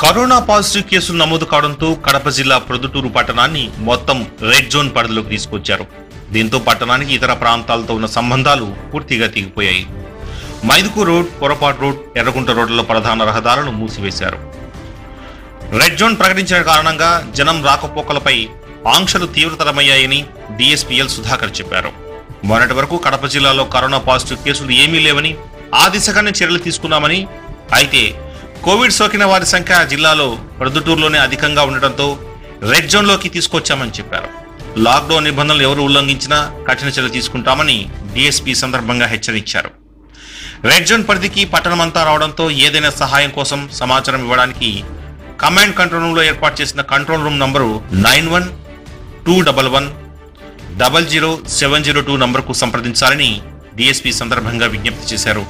corona positive కేసులు నమోదు కావడంతో కడప జిల్లా ప్రొద్దుటూరు పట్టణాన్ని మొత్తం రెడ్ జోన్ పరిధిలోకి తీసుకొచ్చారు దీంతో పట్టణానికి ఇతర ప్రాంతాలతో ఉన్న సంబంధాలు పూర్తిగా తెగిపోయాయి మైదుకు రోడ్ పొరపాటు రోడ్ ఎర్రగుంట రోడ్లలో ప్రధాన రహదారులను మూసివేశారు రెడ్ జోన్ ప్రకటించిన కారణంగా జనం రాకపోకలపై ఆంక్షలు తీవ్రతరమయ్యాయని డిఎస్పీఎల్ సుధాకర్ చెప్పారు మొన్నటి వరకు కడప జిల్లాలో కరోనా పాజిటివ్ కేసులు ఏమీ లేవని ఆ దిశగానే చర్యలు తీసుకున్నామని అయితే కోవిడ్ సోకిన వారి సంఖ్య జిల్లాలో ప్రొద్దుటూరులోనే అధికంగా ఉండటంతో రెడ్ జోన్లోకి తీసుకొచ్చామని చెప్పారు లాక్డౌన్ నిబంధనలు ఎవరు ఉల్లంఘించినా కఠిన చర్యలు తీసుకుంటామని డిఎస్పీ సందర్భంగా హెచ్చరించారు రెడ్ జోన్ పరిధికి పట్టణమంతా రావడంతో ఏదైనా సహాయం కోసం సమాచారం ఇవ్వడానికి కమాండ్ కంట్రోల్ రూమ్ లో ఏర్పాటు చేసిన control room number nine one two double one double zero seven zero two నంబర్కు సంప్రదించాలని డిఎస్పీ సందర్భంగా విజ్ఞప్తి చేశారు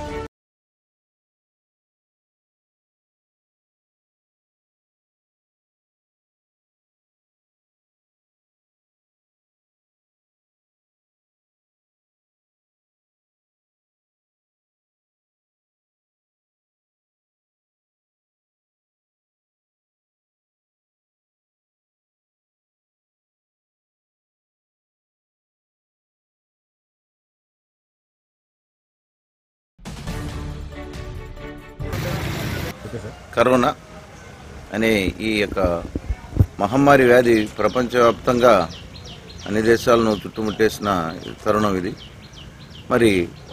కరోనా అనే ఈ యొక్క మహమ్మారి వ్యాధి ప్రపంచవ్యాప్తంగా అన్ని దేశాలను చుట్టుముట్టేసిన తరుణం ఇది మరి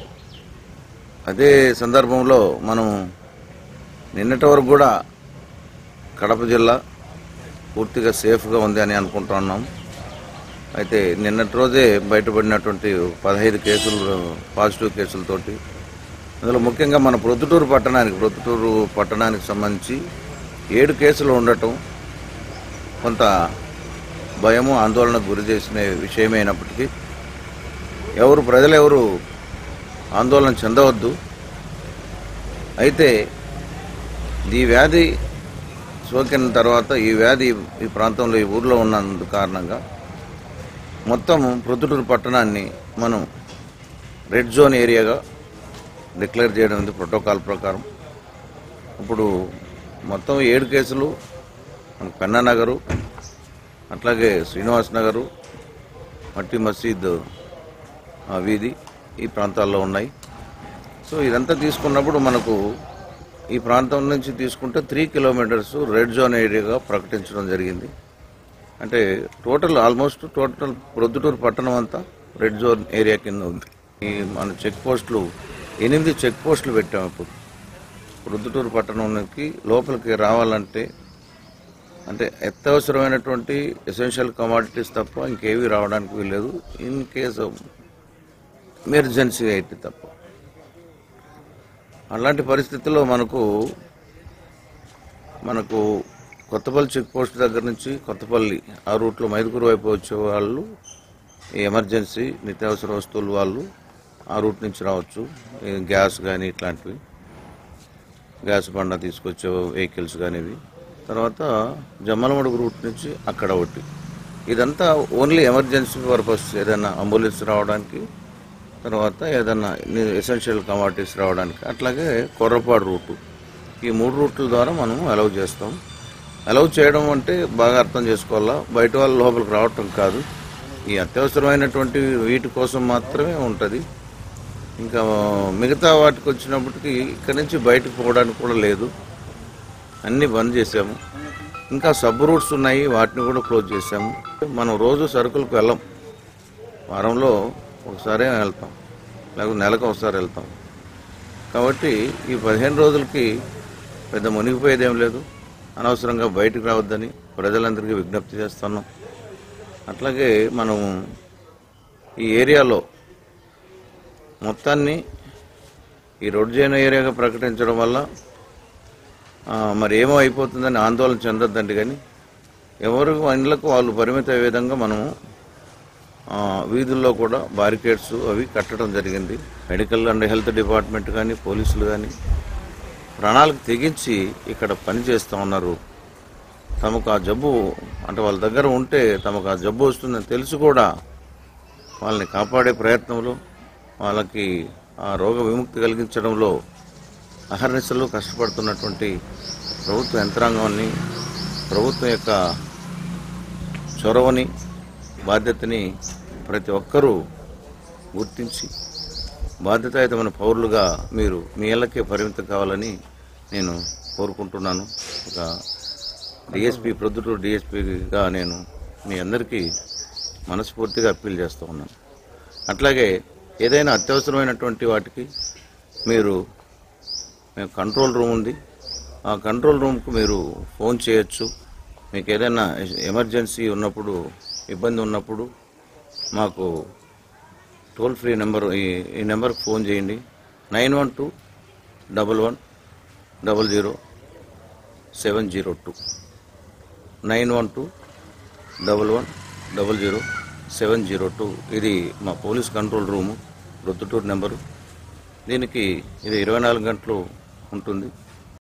అదే సందర్భంలో మనం నిన్నటి వరకు కూడా కడప జిల్లా పూర్తిగా సేఫ్గా ఉంది అని అనుకుంటున్నాం అయితే నిన్నటి రోజే బయటపడినటువంటి పదహైదు కేసులు పాజిటివ్ కేసులతోటి అందులో ముఖ్యంగా మన ప్రొద్దుటూరు పట్టణానికి ప్రొద్దుటూరు పట్టణానికి సంబంధించి ఏడు కేసులు ఉండటం కొంత భయము ఆందోళనకు గురి చేసిన విషయమైనప్పటికీ ఎవరు ప్రజలు ఎవరు ఆందోళన చెందవద్దు అయితే ఈ వ్యాధి సోకిన తర్వాత ఈ వ్యాధి ఈ ప్రాంతంలో ఈ ఊర్లో ఉన్నందు కారణంగా మొత్తం ప్రొద్దుటూరు పట్టణాన్ని మనం రెడ్ జోన్ ఏరియాగా డిక్లేర్ చేయడం ఉంది ప్రోటోకాల్ ప్రకారం ఇప్పుడు మొత్తం ఏడు కేసులు మన పెన్నా నగరు అట్లాగే శ్రీనివాస్ నగరు మట్టి మసీద్ ఆ వీధి ఈ ప్రాంతాల్లో ఉన్నాయి సో ఇదంతా తీసుకున్నప్పుడు మనకు ఈ ప్రాంతం నుంచి తీసుకుంటే త్రీ కిలోమీటర్స్ రెడ్ జోన్ ఏరియాగా ప్రకటించడం జరిగింది అంటే టోటల్ ఆల్మోస్ట్ టోటల్ ప్రొద్దుటూరు పట్టణం అంతా రెడ్ జోన్ ఏరియా కింద ఉంది ఈ మన చెక్ పోస్టులు ఎనిమిది చెక్ పోస్టులు పెట్టాము ఇప్పుడు ప్రొద్దుటూరు పట్టణంకి లోపలికి రావాలంటే అంటే అత్యవసరమైనటువంటి ఎసెన్షియల్ కమాడిటీస్ తప్ప ఇంకేవి రావడానికి వీల్లేదు ఇన్ కేస్ ఎమర్జెన్సీ అయితే తప్ప అలాంటి పరిస్థితుల్లో మనకు మనకు కొత్తపల్లి చెక్ పోస్ట్ దగ్గర నుంచి కొత్తపల్లి ఆ రూట్లో మైదుకూరు వైపు వచ్చే వాళ్ళు ఈ ఎమర్జెన్సీ నిత్యావసర వస్తువులు వాళ్ళు ఆ రూట్ నుంచి రావచ్చు ఈ గ్యాస్ కానీ ఇట్లాంటివి గ్యాస్ బండ తీసుకొచ్చే వెహికల్స్ కానీ ఇవి తర్వాత జమ్మలమడుగు రూట్ నుంచి అక్కడ ఒకటి ఇదంతా ఓన్లీ ఎమర్జెన్సీ పర్పస్ ఏదైనా అంబులెన్స్ రావడానికి తర్వాత ఏదైనా ఎసెన్షియల్ కమాడిటీస్ రావడానికి అట్లాగే కొర్రపాడు రూటు ఈ మూడు రూట్ల ద్వారా మనం అలౌ చేస్తాం అలౌ చేయడం అంటే బాగా అర్థం చేసుకోవాలా బయట వాళ్ళు లోపలికి రావటం కాదు ఈ అత్యవసరమైనటువంటి వీటి కోసం మాత్రమే ఉంటుంది ఇంకా మిగతా వాటికి వచ్చినప్పటికీ ఇక్కడి నుంచి బయటకు పోవడానికి కూడా లేదు అన్నీ బంద్ చేసాము ఇంకా సబ్ రూట్స్ ఉన్నాయి వాటిని కూడా క్లోజ్ చేసాము మనం రోజు సరుకులకు వెళ్ళం వారంలో ఒకసారి వెళ్తాం లేకపోతే నెలకు ఒకసారి వెళ్తాం కాబట్టి ఈ పదిహేను రోజులకి పెద్ద మునిగిపోయేది ఏం లేదు అనవసరంగా బయటకు రావద్దని ప్రజలందరికీ విజ్ఞప్తి చేస్తున్నాం అట్లాగే మనం ఈ ఏరియాలో మొత్తాన్ని ఈ రోడ్ జైన్ ఏరియాగా ప్రకటించడం వల్ల ఆ, మరి ఏమో అయిపోతుందని ఆందోళన చెందొద్దండి కానీ ఎవరు ఇండ్లకు వాళ్ళు పరిమిత అయ్యే విధంగా మనము ఆ, వీధుల్లో కూడా బారికేడ్స్ అవి కట్టడం జరిగింది మెడికల్ అండ్ హెల్త్ డిపార్ట్మెంట్ కానీ పోలీసులు కానీ ప్రాణాలకు తెగించి ఇక్కడ పని చేస్తూ ఉన్నారు తమకు ఆ జబ్బు అంటే వాళ్ళ దగ్గర ఉంటే తమకు ఆ జబ్బు వస్తుందని తెలిసి కూడా వాళ్ళని కాపాడే ప్రయత్నంలో వాళ్ళకి ఆ రోగ విముక్తి కలిగించడంలో అహర్నిశలు కష్టపడుతున్నటువంటి ప్రభుత్వ యంత్రాంగాన్ని ప్రభుత్వం యొక్క చొరవని బాధ్యతని ప్రతి ఒక్కరూ గుర్తించి బాధ్యతాయుతమైన పౌరులుగా మీరు మీ ఇళ్ళకే పరిమితం కావాలని నేను కోరుకుంటున్నాను ఒక డిఎస్పి ప్రొద్దుటూరు డిఎస్పిగా నేను మీ అందరికీ మనస్ఫూర్తిగా అప్పీల్ చేస్తూ ఉన్నాను అట్లాగే ఏదైనా అత్యవసరమైనటువంటి వాటికి మీరు మేము కంట్రోల్ రూమ్ ఉంది ఆ కంట్రోల్ రూమ్కు మీరు ఫోన్ చేయొచ్చు మీకు ఏదైనా ఎమర్జెన్సీ ఉన్నప్పుడు ఇబ్బంది ఉన్నప్పుడు మాకు టోల్ ఫ్రీ నెంబర్ ఈ ఈ నెంబర్కి ఫోన్ చేయండి nine one two double one double zero seven zero two nine one two double one double zero seven zero two ఇది మా police control room Proddatur number దీనికి ఇది ఇరవై నాలుగు గంటలు ఉంటుంది